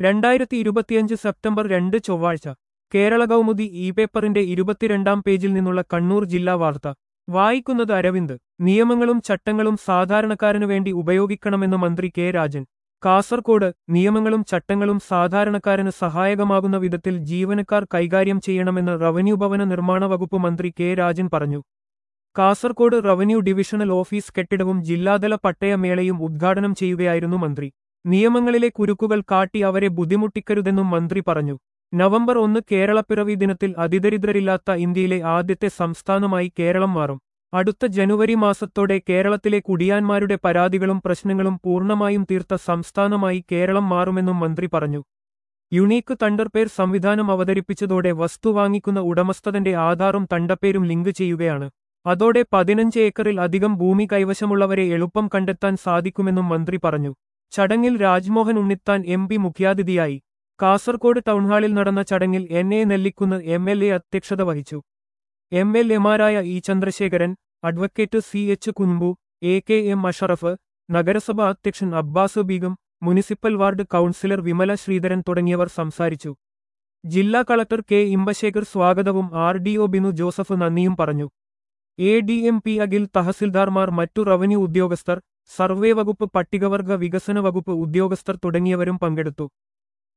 രണ്ടായിരത്തി ഇരുപത്തിയഞ്ച് സെപ്റ്റംബർ രണ്ട് ചൊവ്വാഴ്ച കേരള കൗമുദി ഇ പേപ്പറിന്റെ ഇരുപത്തിരണ്ടാം പേജിൽ നിന്നുള്ള കണ്ണൂർ ജില്ലാ വാർത്ത വായിക്കുന്നത് അരവിന്ദ് നിയമങ്ങളും ചട്ടങ്ങളും സാധാരണക്കാരനു വേണ്ടി ഉപയോഗിക്കണമെന്ന് മന്ത്രി കെ രാജൻ കാസർകോട് നിയമങ്ങളും ചട്ടങ്ങളും സാധാരണക്കാരന് സഹായകമാകുന്ന വിധത്തിൽ ജീവനക്കാർ കൈകാര്യം ചെയ്യണമെന്ന് റവന്യൂ ഭവന നിർമ്മാണ വകുപ്പ് മന്ത്രി കെ രാജൻ പറഞ്ഞു കാസർകോട് റവന്യൂ ഡിവിഷണൽ ഓഫീസ് കെട്ടിടവും ജില്ലാതല പട്ടയമേളയും ഉദ്ഘാടനം ചെയ്യുകയായിരുന്നു മന്ത്രി നിയമങ്ങളിലെ കുരുക്കുകൾ കാട്ടി അവരെ ബുദ്ധിമുട്ടിക്കരുതെന്നും മന്ത്രി പറഞ്ഞു നവംബർ ഒന്ന് കേരളപ്പിറവി ദിനത്തിൽ അതിദരിദ്രരില്ലാത്ത ഇന്ത്യയിലെ ആദ്യത്തെ സംസ്ഥാനമായി കേരളം മാറും അടുത്ത ജനുവരി മാസത്തോടെ കേരളത്തിലെ കുടിയാന്മാരുടെ പരാതികളും പ്രശ്നങ്ങളും പൂർണ്ണമായും തീർത്ത സംസ്ഥാനമായി കേരളം മാറുമെന്നും മന്ത്രി പറഞ്ഞു യുണീക്ക് തണ്ടർപേർ സംവിധാനം അവതരിപ്പിച്ചതോടെ വസ്തു വാങ്ങിക്കുന്ന ഉടമസ്ഥതന്റെ ആധാറും തണ്ടപ്പേരും ലിങ്ക് ചെയ്യുകയാണ് അതോടെ പതിനഞ്ച് ഏക്കറിൽ അധികം ഭൂമി കൈവശമുള്ളവരെ എളുപ്പം കണ്ടെത്താൻ സാധിക്കുമെന്നും മന്ത്രി പറഞ്ഞു ചടങ്ങിൽ രാജ്മോഹൻ ഉണ്ണിത്താൻ എം പി മുഖ്യാതിഥിയായി കാസർകോട് ടൗൺഹാളിൽ നടന്ന ചടങ്ങിൽ N A Nellikkunnu M L A അധ്യക്ഷത വഹിച്ചു എം എൽ എമാരായ E Chandrasekharan advocate C H Kunbu A K M Ashraf നഗരസഭാ അധ്യക്ഷൻ Abbas Begum municipal ward councillor Vimala Sreedharan തുടങ്ങിയവർ സംസാരിച്ചു ജില്ലാ കളക്ടർ കെ ഇമ്പശേഖർ സ്വാഗതവും R D O Binu Joseph നന്ദിയും പറഞ്ഞു A D M P Akhil തഹസിൽദാർമാർ മറ്റു റവന്യൂ ഉദ്യോഗസ്ഥർ സർവേ വകുപ്പ് പട്ടികവർഗ വികസന വകുപ്പ് ഉദ്യോഗസ്ഥർ തുടങ്ങിയവരും പങ്കെടുത്തു